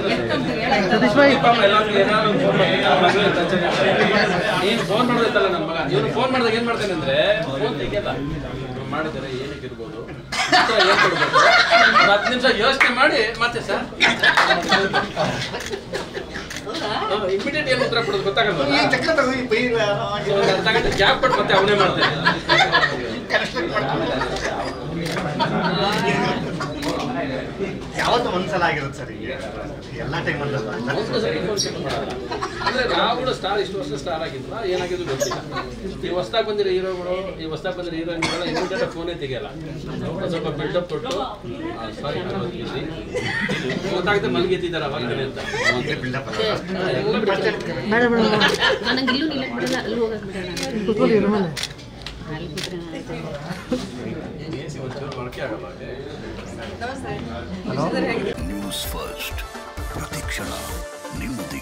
ನೀನು ಫೋನ್ ಮಾಡೋದೈತಲ್ಲ ನನ್ನ ಮಗ ಇವನು ಫೋನ್ ಮಾಡಿದಾಗ ಏನ್ ಮಾಡ್ತಾನೆ ಅಂದ್ರೆ ಫೋನ್ ತೆಗಿಯಲ್ಲ ಇವ್ನು ಮಾಡಿದರೆ ಏನಕ್ಕೆ ಇರ್ಬೋದು ಉತ್ತರ ಏನ್ ಕೊಡ್ಬೇಕು ಒಂದು ಹತ್ತು ನಿಮಿಷ ಯೋಚನೆ ಮಾಡಿ ಮತ್ತೆ ಸರ್ ಇಮಿಡಿಯೇಟ್ ಏನು ಉತ್ತರ ಕೊಡೋದು ಗೊತ್ತಾಗಲ್ಲ ಒಂದು ಅರ್ಧ ಗಂಟೆ ಗ್ಯಾಪ್ ಕೊಟ್ಟು ಮತ್ತೆ ಅವನೇ ಮಾಡ್ತಾನೆ ಯಾವತ್ತು ಒಂದ್ಸಲ ಆಗಿರುತ್ತೆ ಸರ್ ಈಗ ಎಲ್ಲ ಟೈಮಲ್ಲೂ ಒಂದು ಸರಿ phone check ಮಾಡಲ್ಲ. ಅಂದ್ರೆ ರಾಹುಲ್ ಸ್ಟಾರ್ ಇಷ್ಟು ವರ್ಷ ಸ್ಟಾರ್ ಆಗಿದ್ವಾ ಏನಾಗಿದ್ದು ಗೊತ್ತಿಲ್ಲ ಈ ಹೊಸ್ದಾಗ್ ಬಂದಿರೋ ಹೀರೋಗಳು ಈ ಹೊಸ್ದಾಗ್ ಬಂದಿರೋ ಹೀರೋಯಿನ್ಗಳು ಇಮಿಡಿಯೇಟ್ ಫೋನೇ ತೆಗಿಯಲ್ಲ ಅವ್ರು ಸ್ವಲ್ಪ ಬಿಲ್ಡಪ್ ಕೊಟ್ಟು ಸಾರಿ ಬಿಸಿ ಗೊತ್ತಾಗದೆ ಮಲಗಿದ್ದಾರೆ ಅವಾಗ ಅಂತ ಬಿಲ್ಡಪ್ ಹಾ, ಎಲ್ಲ ಬಿಡ್ತಾರೆ. ಬೇಡ ಬೇಡ ನನಗೆ ಇಲ್ಲೂ ನಿಲ್ಲಕ್ ಬಿಡಲ್ಲ ಅಲ್ಲಿ ಹೋಗಕ್ ಬಿಡಲ್ಲ ಕೂತ್ಕೊಳ್ಳಿ ರೂಮಲ್ಲಿ ಅಲ್ಲಿ ಕೂತ್ರೆ ನಾನು AC ಒಂಚೂರು ಬಳಕೆ ಆಗಲ್ಲ ನ್ಯೂಸ್ ಫಸ್ಟ್ ಪ್ರತಿಕ್ಷಣ ನಿಮ್ಮೊಂದಿಗೆ